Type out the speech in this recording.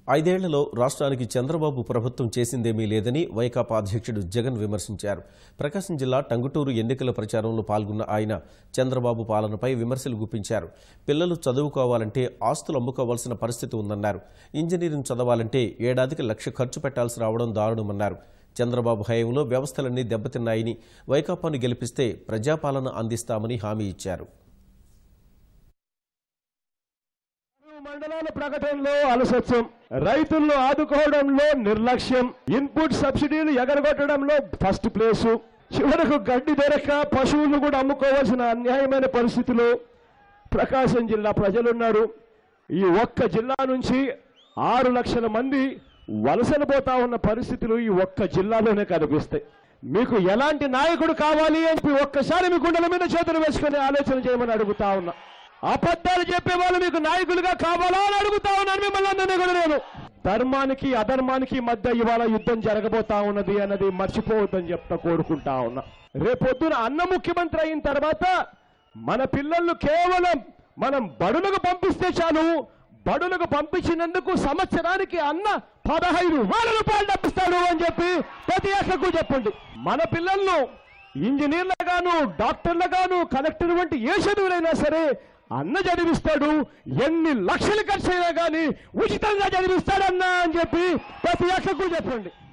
ఐదేళ్లలో రాష్ట్రానికి చంద్రబాబు ప్రభుత్వం చేసిందేమీ లేదని వైకాపా అధ్యక్షుడు జగన్ విమర్శించారు ప్రకాశం జిల్లా టంగుటూరు ఎన్నికల ప్రచారంలో పాల్గొన్న ఆయన చంద్రబాబు పాలనపై విమర్శలు గుప్పించారు పిల్లలు చదువుకోవాలంటే ఆస్తులు అమ్ముకోవాల్సిన పరిస్థితి ఉందన్నారు ఇంజనీరింగ్ చదవాలంటే ఏడాదికి లక్ష ఖర్చు పెట్టాల్సి రావడం దారుణమన్నారు చంద్రబాబు హయాంలో వ్యవస్థలన్నీ దెబ్బతిన్నాయని వైకాపాను గెలిపిస్తే ప్రజాపాలన అందిస్తామని హామీ ఇచ్చారు మండలాల ప్రకటనలో అలసత్వం రైతులను ఆదుకోవడంలో నిర్లక్ష్యం ఇన్పుట్ సబ్సిడీలు ఎగరగొట్టడంలో ఫస్ట్ ప్లేసు చివరకు గడ్డి దొరక పశువులను కూడా అమ్ముకోవాల్సిన అన్యాయమైన పరిస్థితిలో ప్రకాశం జిల్లా ప్రజలున్నారు ఈ ఒక్క జిల్లా నుంచి ఆరు లక్షల మంది వలసలు పోతా ఉన్న పరిస్థితులు ఈ ఒక్క జిల్లాలోనే కనిపిస్తాయి మీకు ఎలాంటి నాయకుడు కావాలి అని చెప్పి ఒక్కసారి మీ గుండెల మీద చేతులు వేసుకుని ఆలోచన చేయమని అడుగుతా ఉన్నా అబద్ధాలు చెప్పే వాళ్ళు మీకు నాయకులుగా కావాలా అని అడుగుతా ఉన్నాను మిమ్మల్ని అందరినీ కూడా నేను ధర్మానికి అధర్మానికి మధ్య ఇవాళ యుద్ధం జరగబోతా ఉన్నది అన్నది మర్చిపోవద్దని చెప్తా కోరుకుంటా ఉన్నా రేపొద్దున అన్న ముఖ్యమంత్రి అయిన తర్వాత మన పిల్లలను కేవలం మనం బడులకు పంపిస్తే చాలు బడులకు పంపించినందుకు సంవత్సరానికి అన్న పదహైదు వేల రూపాయలు డబ్బిస్తాడు అని చెప్పి ప్రతి అక్కకు చెప్పండి మన పిల్లలను ఇంజనీర్లుగాను డాక్టర్లుగాను కలెక్టర్ వంటి ఏ చదువులైనా సరే అన్న చదివిస్తాడు ఎన్ని లక్షలు ఖర్చు అయినా కానీ ఉచితంగా చదివిస్తాడన్నా అని చెప్పి ప్రతి అక్కకు చెప్పండి